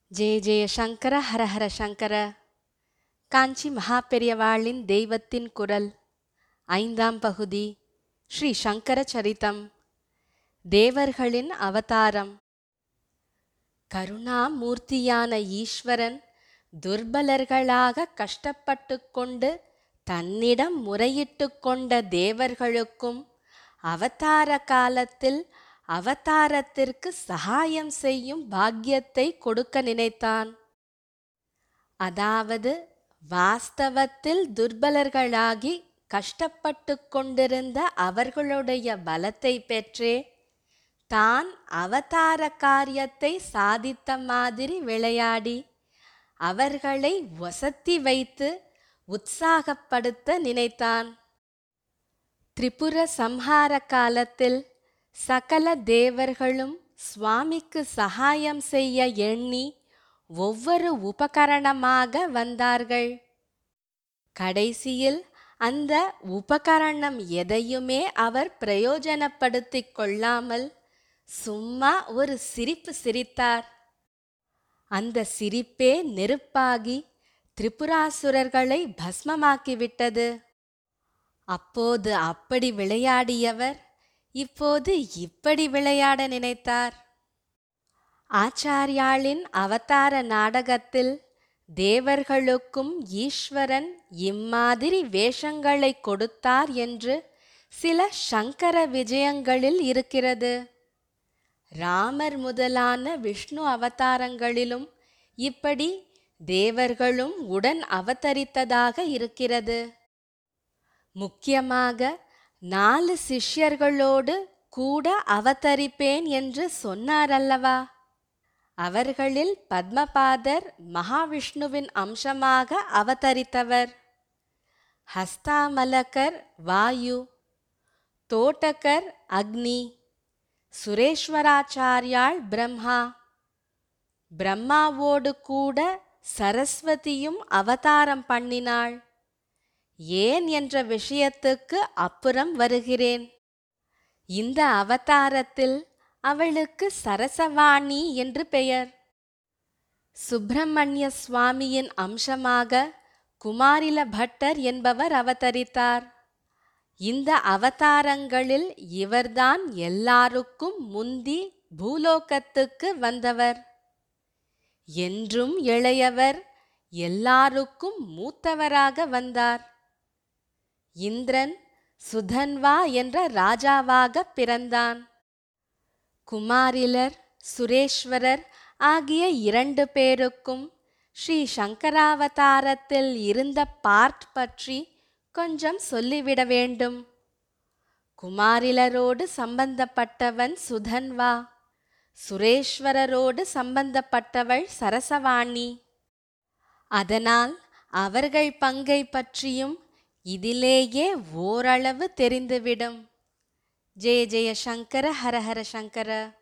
ஜெய ஜெய சங்கர ஹரஹர சங்கர காஞ்சி மகாபெரியவாளின் தெய்வத்தின் குரல் ஐந்தாம் பகுதி ஸ்ரீ சங்கர சரிதம் தேவர்களின் அவதாரம் கருணாமூர்த்தியான ஈஸ்வரன் துர்பலர்களாக கஷ்டப்பட்டு கொண்டு தன்னிடம் முறையிட்டு கொண்ட தேவர்களுக்கும் அவதார காலத்தில் அவதாரத்திற்கு சகாயம் செய்யும் பாக்கியத்தை கொடுக்க நினைத்தான் அதாவது வாஸ்தவத்தில் துர்பலர்களாகி கஷ்டப்பட்டு கொண்டிருந்த அவர்களுடைய பலத்தை பெற்றே தான் அவதார காரியத்தை சாதித்த மாதிரி விளையாடி அவர்களை வசத்தி வைத்து உற்சாகப்படுத்த நினைத்தான் திரிபுர சம்ஹார காலத்தில் சகல தேவர்களும் சுவாமிக்கு சகாயம் செய்ய எண்ணி ஒவ்வொரு உபகரணமாக வந்தார்கள் கடைசியில் அந்த உபகரணம் எதையுமே அவர் பிரயோஜனப்படுத்திக் கொள்ளாமல் சும்மா ஒரு சிரிப்பு சிரித்தார் அந்த சிரிப்பே நெருப்பாகி திரிபுராசுரர்களை பஸ்மமாக்கிவிட்டது அப்போது அப்படி விளையாடியவர் இப்போது இப்படி விளையாட நினைத்தார் ஆச்சாரியாளின் அவதார நாடகத்தில் தேவர்களுக்கும் ஈஸ்வரன் இம்மாதிரி வேஷங்களை கொடுத்தார் என்று சில சங்கர விஜயங்களில் இருக்கிறது ராமர் முதலான விஷ்ணு அவதாரங்களிலும் இப்படி தேவர்களும் உடன் அவதரித்ததாக இருக்கிறது முக்கியமாக நாலு சிஷ்யர்களோடு கூட அவதரிப்பேன் என்று சொன்னாரல்லவா அவர்களில் பத்மபாதர் மகாவிஷ்ணுவின் அம்சமாக அவதரித்தவர் ஹஸ்தாமலகர் வாயு தோட்டகர் அக்னி சுரேஸ்வராச்சாரியாள் பிரம்மா பிரம்மாவோடு கூட சரஸ்வதியும் அவதாரம் பண்ணினாள் ஏன் என்ற விஷயத்துக்கு அப்புறம் வருகிறேன் இந்த அவதாரத்தில் அவளுக்கு சரசவாணி என்று பெயர் சுப்பிரமணிய சுவாமியின் அம்சமாக குமாரில பட்டர் என்பவர் அவதரித்தார் இந்த அவதாரங்களில் இவர்தான் எல்லாருக்கும் முந்தி பூலோகத்துக்கு வந்தவர் என்றும் இளையவர் எல்லாருக்கும் மூத்தவராக வந்தார் இந்திரன் சுதன்வா என்ற ராஜாவாக பிறந்தான் குமாரிலர் சுரேஸ்வரர் ஆகிய இரண்டு பேருக்கும் ஸ்ரீ சங்கராவதாரத்தில் இருந்த பார்ட் பற்றி கொஞ்சம் சொல்லிவிட வேண்டும் குமாரிலரோடு சம்பந்தப்பட்டவன் சுதன்வா சுரேஸ்வரரோடு சம்பந்தப்பட்டவள் சரசவாணி அதனால் அவர்கள் பங்கை பற்றியும் இதிலேயே ஓரளவு தெரிந்துவிடும் ஜெய ஜெய சங்கர ஹரஹர சங்கர